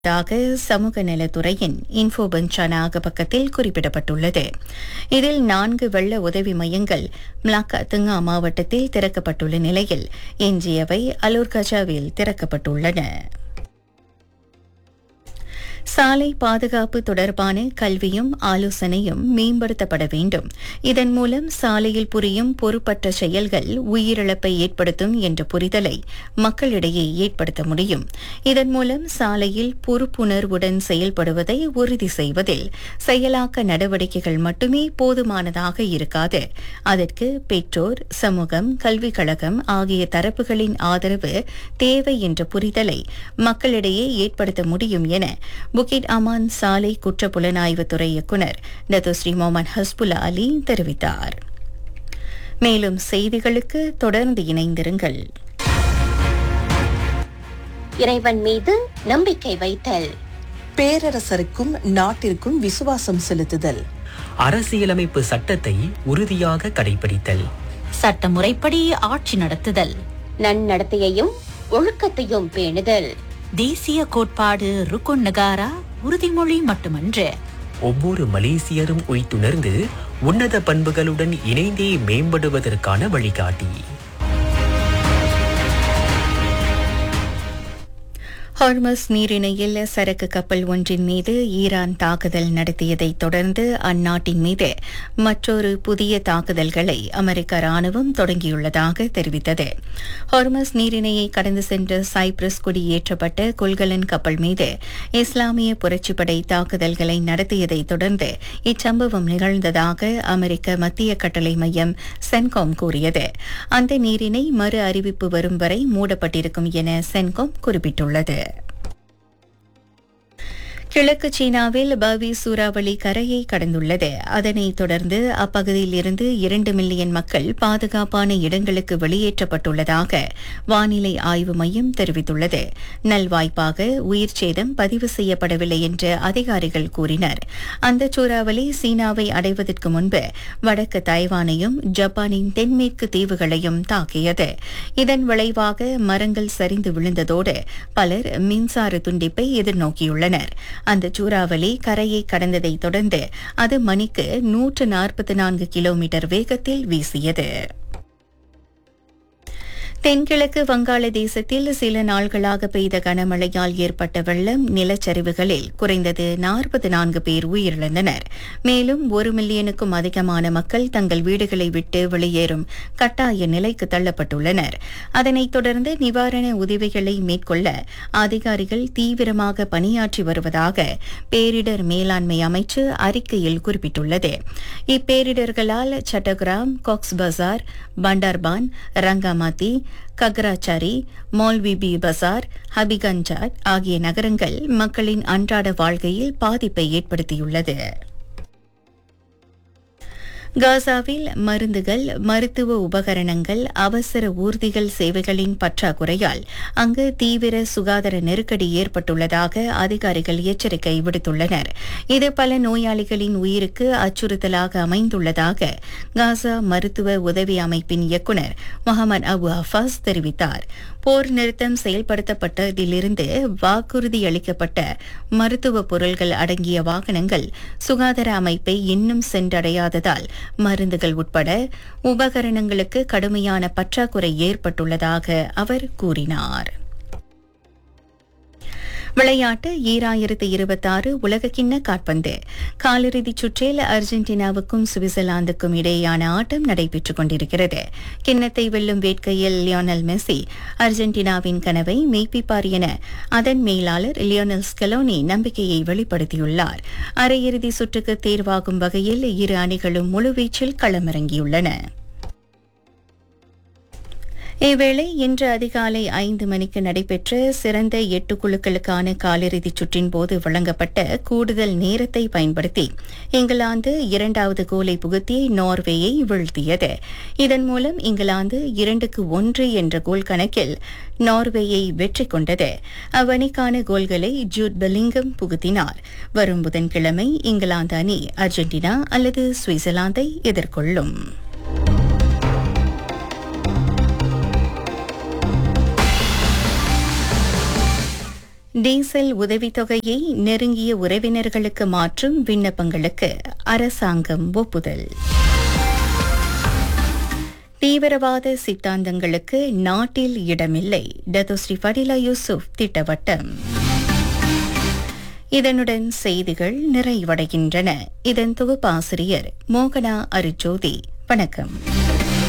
தாக சமூக நலத்துறையின் இன்ஃபோ பெஞ்சானாக பக்கத்தில் குறிப்பிடப்பட்டுள்ளது இதில் நான்கு வெள்ள உதவி மையங்கள் மிளாக்கா துங்கா மாவட்டத்தில் திறக்கப்பட்டுள்ள நிலையில் எஞ்சியவை அலூர் கஜாவில் திறக்கப்பட்டுள்ளன சாலை பாதுகாப்பு தொடர்பான கல்வியும் ஆலோசனையும் மேம்படுத்தப்பட வேண்டும் இதன் மூலம் சாலையில் புரியும் பொறுப்பற்ற செயல்கள் உயிரிழப்பை ஏற்படுத்தும் என்ற புரிதலை மக்களிடையே ஏற்படுத்த முடியும் இதன் மூலம் சாலையில் பொறுப்புணர்வுடன் செயல்படுவதை உறுதி செய்வதில் செயலாக்க நடவடிக்கைகள் மட்டுமே போதுமானதாக இருக்காது அதற்கு பெற்றோர் சமூகம் கல்விக் கழகம் ஆகிய தரப்புகளின் ஆதரவு தேவை என்ற புரிதலை மக்களிடையே ஏற்படுத்த முடியும் என புகிட் அமான் சாலை குற்ற புலனாய்வுத்துறை இயக்குநர் டத்துஸ்ரீ மொஹமத் ஹஸ்புல்லா அலி தெரிவித்தார் மேலும் செய்திகளுக்கு தொடர்ந்து இணைந்திருங்கள் இறைவன் மீது நம்பிக்கை வைத்தல் பேரரசருக்கும் நாட்டிற்கும் விசுவாசம் செலுத்துதல் அரசியலமைப்பு சட்டத்தை உறுதியாக கடைபிடித்தல் சட்டமுறைப்படி ஆட்சி நடத்துதல் நன்னடத்தையையும் ஒழுக்கத்தையும் பேணுதல் தேசிய கோட்பாடு ருக்குன் நகாரா உறுதிமொழி மட்டுமன்று ஒவ்வொரு மலேசியரும் உய்த்துணர்ந்து உன்னத பண்புகளுடன் இணைந்தே மேம்படுவதற்கான வழிகாட்டி ஹார்மஸ் நீரிணையில் சரக்கு கப்பல் ஒன்றின் மீது ஈரான் தாக்குதல் நடத்தியதைத் தொடர்ந்து அந்நாட்டின் மீது மற்றொரு புதிய தாக்குதல்களை அமெரிக்க ராணுவம் தொடங்கியுள்ளதாக தெரிவித்தது ஹார்மஸ் நீரிணையை கடந்து சென்ற சைப்ரஸ் குடியேற்றப்பட்ட கொள்கலன் கப்பல் மீது இஸ்லாமிய புரட்சிப்படை தாக்குதல்களை நடத்தியதைத் தொடர்ந்து இச்சம்பவம் நிகழ்ந்ததாக அமெரிக்க மத்திய கட்டளை மையம் சென்காம் கூறியது அந்த நீரிணை மறு அறிவிப்பு வரும் வரை மூடப்பட்டிருக்கும் என சென்காம் குறிப்பிட்டுள்ளது கிழக்கு சீனாவில் பவி சூறாவளி கரையை கடந்துள்ளது அதனைத் தொடர்ந்து அப்பகுதியில் இருந்து இரண்டு மில்லியன் மக்கள் பாதுகாப்பான இடங்களுக்கு வெளியேற்றப்பட்டுள்ளதாக வானிலை ஆய்வு மையம் தெரிவித்துள்ளது நல்வாய்ப்பாக உயிர் சேதம் பதிவு செய்யப்படவில்லை என்று அதிகாரிகள் கூறினர் அந்த சூறாவளி சீனாவை அடைவதற்கு முன்பு வடக்கு தைவானையும் ஜப்பானின் தென்மேற்கு தீவுகளையும் தாக்கியது இதன் விளைவாக மரங்கள் சரிந்து விழுந்ததோடு பலர் மின்சார துண்டிப்பை எதிர்நோக்கியுள்ளனர் அந்த சூறாவளி கரையை கடந்ததைத் தொடர்ந்து அது மணிக்கு நூற்று நாற்பத்தி நான்கு கிலோமீட்டர் வேகத்தில் வீசியது தென்கிழக்கு வங்காளதேசத்தில் சில நாள்களாக பெய்த கனமழையால் ஏற்பட்ட வெள்ளம் நிலச்சரிவுகளில் குறைந்தது நாற்பத்தி நான்கு பேர் உயிரிழந்தனர் மேலும் ஒரு மில்லியனுக்கும் அதிகமான மக்கள் தங்கள் வீடுகளை விட்டு வெளியேறும் கட்டாய நிலைக்கு தள்ளப்பட்டுள்ளனர் அதனைத் தொடர்ந்து நிவாரண உதவிகளை மேற்கொள்ள அதிகாரிகள் தீவிரமாக பணியாற்றி வருவதாக பேரிடர் மேலாண்மை அமைச்சு அறிக்கையில் குறிப்பிட்டுள்ளது இப்பேரிடர்களால் சட்டகிராம் காக்ஸ் பசார் பண்டார்பான் ரங்காமாத்தி கக்ராச்சாரி மௌல்விபி பசார் ஹபிகஞ்சாட் ஆகிய நகரங்கள் மக்களின் அன்றாட வாழ்க்கையில் பாதிப்பை ஏற்படுத்தியுள்ளது காசாவில் மருந்துகள் மருத்துவ உபகரணங்கள் அவசர ஊர்திகள் சேவைகளின் பற்றாக்குறையால் அங்கு தீவிர சுகாதார நெருக்கடி ஏற்பட்டுள்ளதாக அதிகாரிகள் எச்சரிக்கை விடுத்துள்ளனர் இது பல நோயாளிகளின் உயிருக்கு அச்சுறுத்தலாக அமைந்துள்ளதாக காசா மருத்துவ உதவி அமைப்பின் இயக்குநர் முகமது அபு ஹஃபாஸ் தெரிவித்தார் போர் நிறுத்தம் செயல்படுத்தப்பட்டதிலிருந்து வாக்குறுதி அளிக்கப்பட்ட மருத்துவ பொருட்கள் அடங்கிய வாகனங்கள் சுகாதார அமைப்பை இன்னும் சென்றடையாததால் மருந்துகள் உட்பட உபகரணங்களுக்கு கடுமையான பற்றாக்குறை ஏற்பட்டுள்ளதாக அவர் கூறினார் விளையாட்டு ஈராயிரத்து இருபத்தாறு உலகக்கிண்ண காற்பந்து காலிறுதிச் சுற்றில் அர்ஜென்டினாவுக்கும் சுவிட்சர்லாந்துக்கும் இடையேயான ஆட்டம் நடைபெற்றுக் கொண்டிருக்கிறது கிண்ணத்தை வெல்லும் வேட்கையில் லியோனல் மெஸ்ஸி அர்ஜென்டினாவின் கனவை மெய்ப்பிப்பார் என அதன் மேலாளர் லியோனல் ஸ்கலோனி நம்பிக்கையை வெளிப்படுத்தியுள்ளார் அரையிறுதி சுற்றுக்கு தேர்வாகும் வகையில் இரு அணிகளும் முழுவீச்சில் களமிறங்கியுள்ளன இவ்வேளை இன்று அதிகாலை ஐந்து மணிக்கு நடைபெற்ற சிறந்த எட்டு குழுக்களுக்கான காலிறுதிச் சுற்றின் போது வழங்கப்பட்ட கூடுதல் நேரத்தை பயன்படுத்தி இங்கிலாந்து இரண்டாவது கோலை புகுத்தி நார்வேயை வீழ்த்தியது இதன் மூலம் இங்கிலாந்து இரண்டுக்கு ஒன்று என்ற கோல் கணக்கில் நார்வேயை வெற்றி கொண்டது அவ்வணிக்கான கோல்களை ஜூட் பெலிங்கம் புகுத்தினார் வரும் புதன்கிழமை இங்கிலாந்து அணி அர்ஜென்டினா அல்லது சுவிட்சர்லாந்தை எதிர்கொள்ளும் டீசல் உதவித்தொகையை நெருங்கிய உறவினர்களுக்கு மாற்றும் விண்ணப்பங்களுக்கு அரசாங்கம் ஒப்புதல் தீவிரவாத சித்தாந்தங்களுக்கு நாட்டில் இடமில்லை டத்தோஸ்ரீ ஃபடிலா யூசுப் திட்டவட்டம் இதனுடன் செய்திகள் நிறைவடைகின்றன இதன் தொகுப்பாசிரியர் மோகனா அருஜோதி வணக்கம்